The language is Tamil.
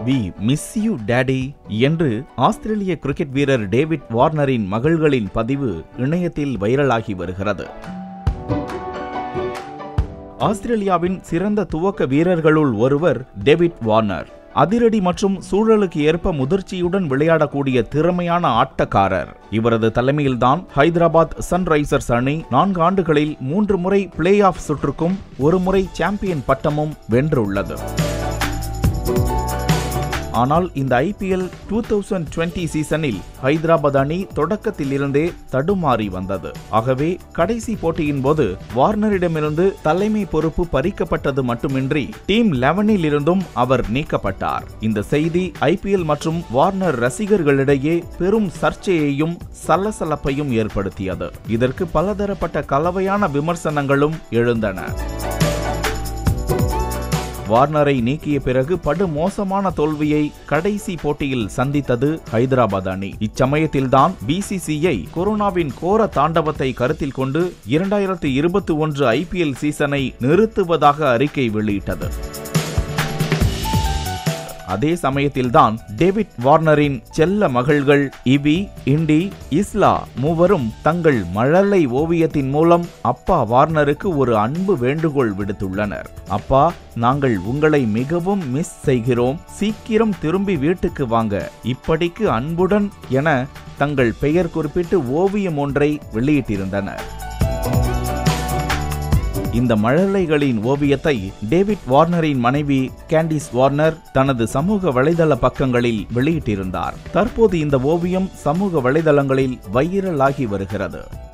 வி மிஸ் யூ டேடி என்று ஆஸ்திரேலிய கிரிக்கெட் வீரர் டேவிட் வார்னரின் மகள்களின் பதிவு இணையத்தில் வைரலாகி வருகிறது ஆஸ்திரேலியாவின் சிறந்த துவக்க வீரர்களுள் ஒருவர் டேவிட் வார்னர் அதிரடி மற்றும் சூழலுக்கு ஏற்ப முதிர்ச்சியுடன் விளையாடக்கூடிய திறமையான ஆட்டக்காரர் இவரது தலைமையில்தான் ஹைதராபாத் சன்ரைசர்ஸ் அணி நான்கு ஆண்டுகளில் மூன்று முறை பிளே ஆஃப் சுற்றுக்கும் ஒரு முறை சாம்பியன் பட்டமும் வென்றுள்ளது ஆனால் இந்த ஐபிஎல் டூ தௌசண்ட் டுவெண்ட்டி சீசனில் ஹைதராபாத் அணி தொடக்கத்திலிருந்தே தடுமாறி வந்தது ஆகவே கடைசி போட்டியின் போது வார்னரிடமிருந்து தலைமை பொறுப்பு பறிக்கப்பட்டது மட்டுமின்றி டீம் லெவனில் இருந்தும் அவர் நீக்கப்பட்டார் இந்த செய்தி ஐபிஎல் மற்றும் வார்னர் ரசிகர்களிடையே பெரும் சர்ச்சையையும் சலசலப்பையும் ஏற்படுத்தியது இதற்கு பலதரப்பட்ட கலவையான விமர்சனங்களும் எழுந்தன வார்னரை நீக்கிய பிறகு படு மோசமான தோல்வியை கடைசி போட்டியில் சந்தித்தது ஹைதராபாத் அணி இச்சமயத்தில்தான் பிசிசிஐ கொரோனாவின் கோர தாண்டவத்தை கருத்தில் கொண்டு இரண்டாயிரத்து இருபத்தி ஒன்று ஐபிஎல் சீசனை நிறுத்துவதாக அறிக்கை வெளியிட்டது அதே சமயத்தில்தான் டேவிட் வார்னரின் செல்ல மகள்கள் இவி இண்டி இஸ்லா மூவரும் தங்கள் மழலை ஓவியத்தின் மூலம் அப்பா வார்னருக்கு ஒரு அன்பு வேண்டுகோள் விடுத்துள்ளனர் அப்பா நாங்கள் உங்களை மிகவும் மிஸ் செய்கிறோம் சீக்கிரம் திரும்பி வீட்டுக்கு வாங்க இப்படிக்கு அன்புடன் என தங்கள் பெயர் குறிப்பிட்டு ஓவியம் ஒன்றை வெளியிட்டிருந்தனர் இந்த மழலைகளின் ஓவியத்தை டேவிட் வார்னரின் மனைவி கேண்டிஸ் வார்னர் தனது சமூக வலைதள பக்கங்களில் வெளியிட்டிருந்தார் தற்போது இந்த ஓவியம் சமூக வலைதளங்களில் வைரலாகி வருகிறது